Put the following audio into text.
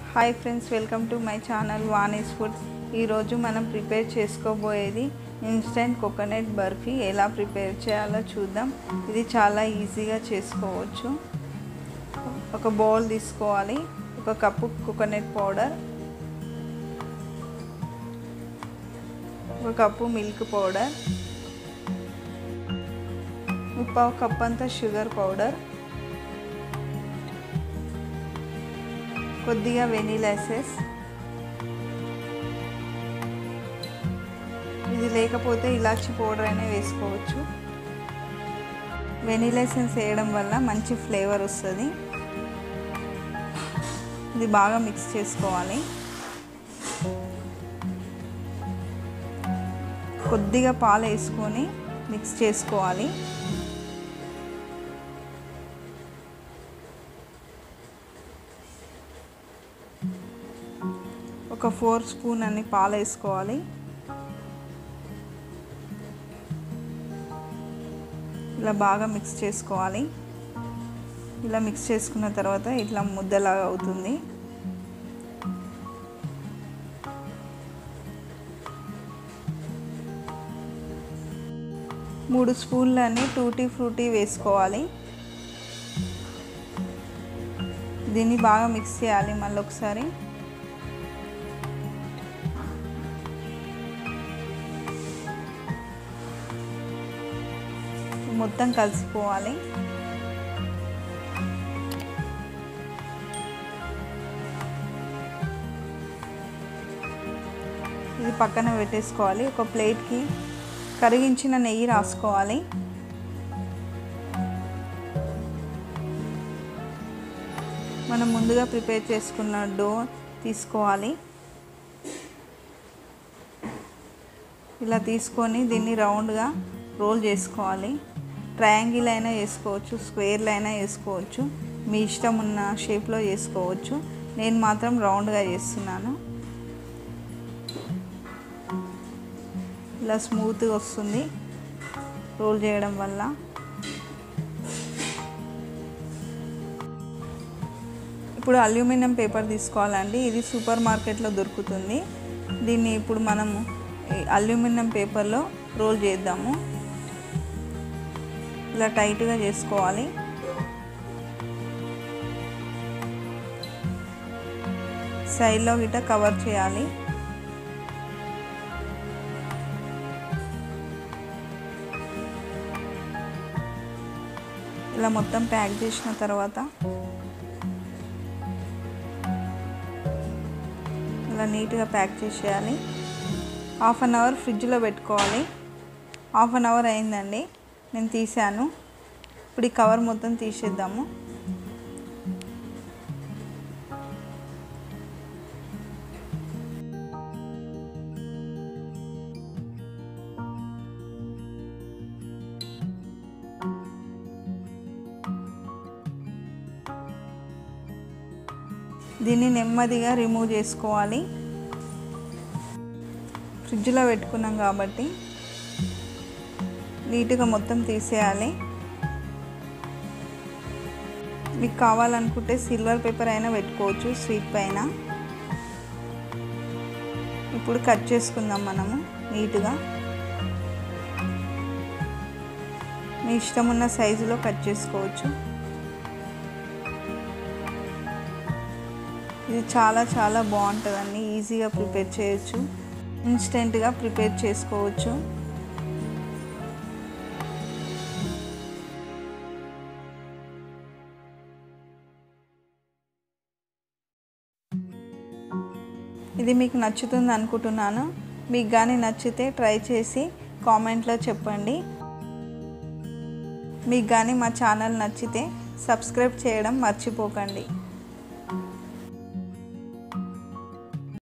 hi friends welcome to my channel Vani's food ఈరోజు మనం prepare చేసుకోబోయేది ఇన్స్టెంట్ కోకోనట్ బర్ఫీ ఎలా ప్రిపేర్ చేయాలో చూద్దాం ఇది చాలా ఈజీగా చేసుకోవచ్చు ఒక బౌల్ తీసుకోవాలి ఒక కప్పు కోకోనట్ పౌడర్ ఒక కప్పు మిల్క్ పౌడర్ ముప్పావు కప్ అంతా షుగర్ పౌడర్ కొద్దిగా వెనీలా ఎసెస్ ఇది లేకపోతే ఇలాచి పౌడర్ అయినా వేసుకోవచ్చు వెనీలా ఎసెన్స్ వేయడం వల్ల మంచి ఫ్లేవర్ వస్తుంది ఇది బాగా మిక్స్ చేసుకోవాలి కొద్దిగా పాలు వేసుకొని మిక్స్ చేసుకోవాలి ఒక ఫోర్ స్పూన్ అన్ని పాలు వేసుకోవాలి ఇలా బాగా మిక్స్ చేసుకోవాలి ఇలా మిక్స్ చేసుకున్న తర్వాత ఇట్లా ముద్దలాగా అవుతుంది మూడు స్పూన్లని టూటీ ఫ్రూటీ వేసుకోవాలి దీన్ని బాగా మిక్స్ చేయాలి మళ్ళీ ఒకసారి మొత్తం కలిసిపోవాలి ఇది పక్కన పెట్టేసుకోవాలి ఒక ప్లేట్కి కరిగించిన నెయ్యి రాసుకోవాలి మనం ముందుగా ప్రిపేర్ చేసుకున్న డో తీసుకోవాలి ఇలా తీసుకొని దీన్ని రౌండ్గా రోల్ చేసుకోవాలి ట్రయాంగిల్ అయినా వేసుకోవచ్చు స్క్వేర్లు అయినా వేసుకోవచ్చు మీ ఇష్టం ఉన్న షేప్లో చేసుకోవచ్చు నేను మాత్రం రౌండ్గా చేస్తున్నాను ఇలా స్మూత్గా వస్తుంది రోల్ చేయడం వల్ల ఇప్పుడు అల్యూమినియం పేపర్ తీసుకోవాలండి ఇది సూపర్ మార్కెట్లో దొరుకుతుంది దీన్ని ఇప్పుడు మనము అల్యూమినియం పేపర్లో రోల్ చేద్దాము ఇలా టైట్గా చేసుకోవాలి సైడ్లో గిట్ట కవర్ చేయాలి ఇలా మొత్తం ప్యాక్ చేసిన తర్వాత ఇలా నీట్గా ప్యాక్ చేసేయాలి హాఫ్ అన్ అవర్ ఫ్రిడ్జ్లో పెట్టుకోవాలి హాఫ్ అన్ అవర్ అయిందండి నేను తీసాను ఇప్పుడు ఈ కవర్ మొత్తం తీసేద్దాము దీన్ని నెమ్మదిగా రిమూవ్ చేసుకోవాలి ఫ్రిడ్జ్లో పెట్టుకున్నాం కాబట్టి నీట్గా మొత్తం తీసేయాలి మీకు కావాలనుకుంటే సిల్వర్ పేపర్ అయినా పెట్టుకోవచ్చు స్వీట్ పైన ఇప్పుడు కట్ చేసుకుందాం మనము నీట్గా మీ ఇష్టం ఉన్న సైజులో కట్ చేసుకోవచ్చు ఇది చాలా చాలా బాగుంటుందండి ఈజీగా ప్రిపేర్ చేయొచ్చు ఇన్స్టెంట్గా ప్రిపేర్ చేసుకోవచ్చు ఇది మీకు నచ్చుతుంది అనుకుంటున్నాను మీకు కానీ నచ్చితే ట్రై చేసి కామెంట్లో చెప్పండి మీకు కానీ మా ఛానల్ నచ్చితే సబ్స్క్రైబ్ చేయడం మర్చిపోకండి